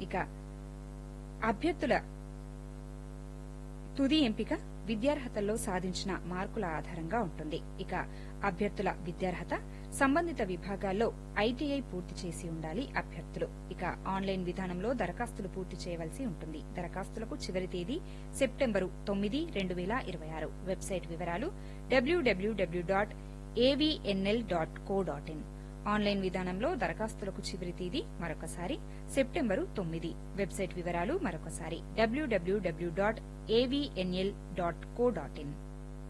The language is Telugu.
ఇక అభ్యర్థుల తుది ఎంపిక విద్యార్హతల్లో సాధించిన మార్కుల ఆధారంగా ఉంటుంది ఇక అభ్యర్థుల విద్యార్హత సంబంధిత విభాగాల్లో ఐటీఐ పూర్తి చేసి ఉండాలి అభ్యర్థులు ఇక ఆన్లైన్ విధానంలో దరఖాస్తులు పూర్తి చేయవలసి ఉంటుంది దరఖాస్తులకు చివరి తేదీ సెప్టెంబరు తొమ్మిది రెండు వేల ఇరవై ఆరు వెబ్సైట్ వివరాలు WWW dot AVNL dot co dot in online విధానంలో దరఖాస్తులకు చివరి తేదీ మరొకసారి సెప్టెంబరు తొమ్మిది వెబ్సైట్ వివరాలు మరొకసారి WWW dot AVNL dot co dot in